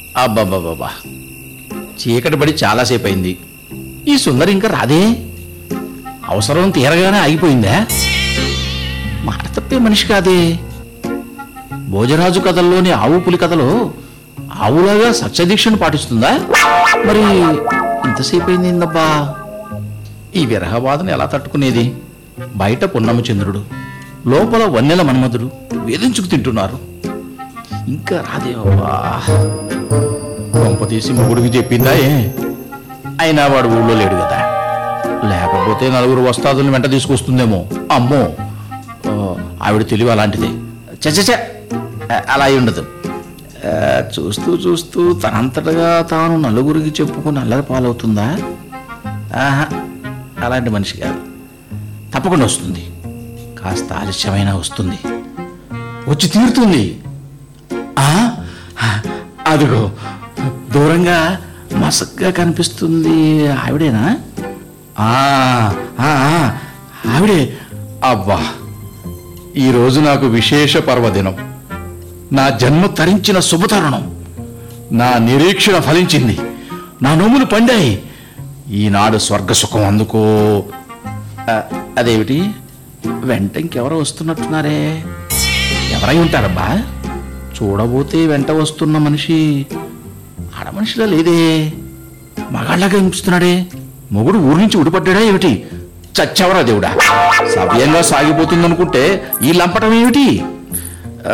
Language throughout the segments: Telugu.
అబ్బాబ్బాబ్బా చీకటి పడి చాలాసేపు అయింది ఈ సుందరి ఇంకా రాదే అవసరం తీరగానే ఆగిపోయిందా మాట తప్పే మనిషి కాదే భోజరాజు కథల్లోని ఆవు పులి కథలో ఆవులాగా సత్యదీక్షను పాటిస్తుందా మరి ఇంతసేపు అయింది ఏందబ్బా ఈ విరహబాధను ఎలా తట్టుకునేది బయట పున్నమ చంద్రుడు లోపల వన్నెల మన్మధుడు వేధించుకు తింటున్నారు ఇంకా రాదేవబ్బా కొంప తీసి మొగుడికి చెప్పిందా ఏ అయినా వాడు ఊళ్ళో లేడు కదా లేకపోతే నలుగురు వస్తాదులను వెంట తీసుకొస్తుందేమో అమ్మో ఓ, ఆవిడ తెలివి అలాంటిదే చచ్చ అలా అయి ఉండదు ఆ, చూస్తూ చూస్తూ తనంతటగా తాను నలుగురికి చెప్పుకుని అల్లరి పాలవుతుందా ఆహా అలాంటి మనిషి కాదు తప్పకుండా వస్తుంది కాస్త ఆలస్యమైనా వస్తుంది వచ్చి తీరుతుంది ఆ, అదిగో దూరంగా మసగ్గా కనిపిస్తుంది ఆవిడేనా ఆ, ఆ, ఆ, ఆవిడే అబ్బా ఈరోజు నాకు విశేష పర్వదినం నా జన్మ తరించిన శుభతరుణం నా నిరీక్షణ ఫలించింది నా నోములు పండాయి ఈనాడు స్వర్గ సుఖం అందుకో ఆ, అదేమిటి వెంట ఇంకెవరో వస్తున్నట్టున్నారే ఎవరై ఉంటారబ్బా చూడబోతే వెంట వస్తున్న మనిషి ఆడ మనిషిలా లేదే మగాళ్ళగా అనిపిస్తున్నాడే మొగుడు ఊరి నుంచి ఉడిపడ్డా ఏమిటి చచ్చెవరా దేవుడా సవ్యంగా సాగిపోతుందనుకుంటే ఈ లంపటం ఏమిటి ఆ,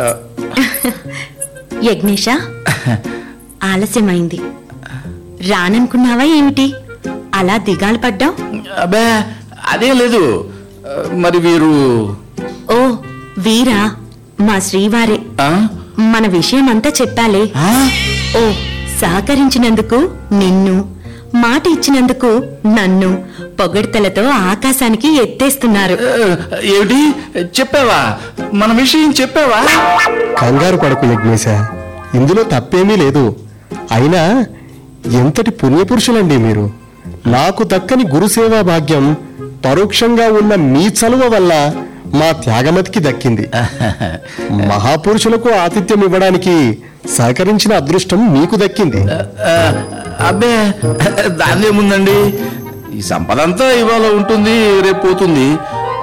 యజ్ఞేష ఆలస్యమైంది రాననుకున్నావా ఏమిటి అలా దిగాలు పడ్డావు అబ్బే అదే లేదు ఆ, మరి వీరు ఓ వీరా మా శ్రీవారే ఆ? మన విషయం అంతా చెప్పాలే ఆ? ఓ సహకరించినందుకు నిన్ను మాట ఇచ్చినందుకు నన్ను పొగడ్తలతో ఆకాశానికి ఎత్తేస్తున్నారు ఆ, ఏమిటి చెప్పావా మన విషయం చెప్పావా కంగారు పడకు యజ్ఞేశ ఇందులో తప్పేమీ లేదు అయినా ఎంతటి పుణ్యపురుషులండి మీరు నాకు దక్కని గురుసేవా భాగ్యం పరోక్షంగా ఉన్న మీ చలువ వల్ల మా త్యాగమతికి దక్కింది మహాపురుషులకు ఆతిథ్యం ఇవ్వడానికి సహకరించిన అదృష్టం మీకు దక్కింది ఆ, అబ్బే దాన్నేముందండి ఈ సంపద అంతా ఇవాళ ఉంటుంది రేపు పోతుంది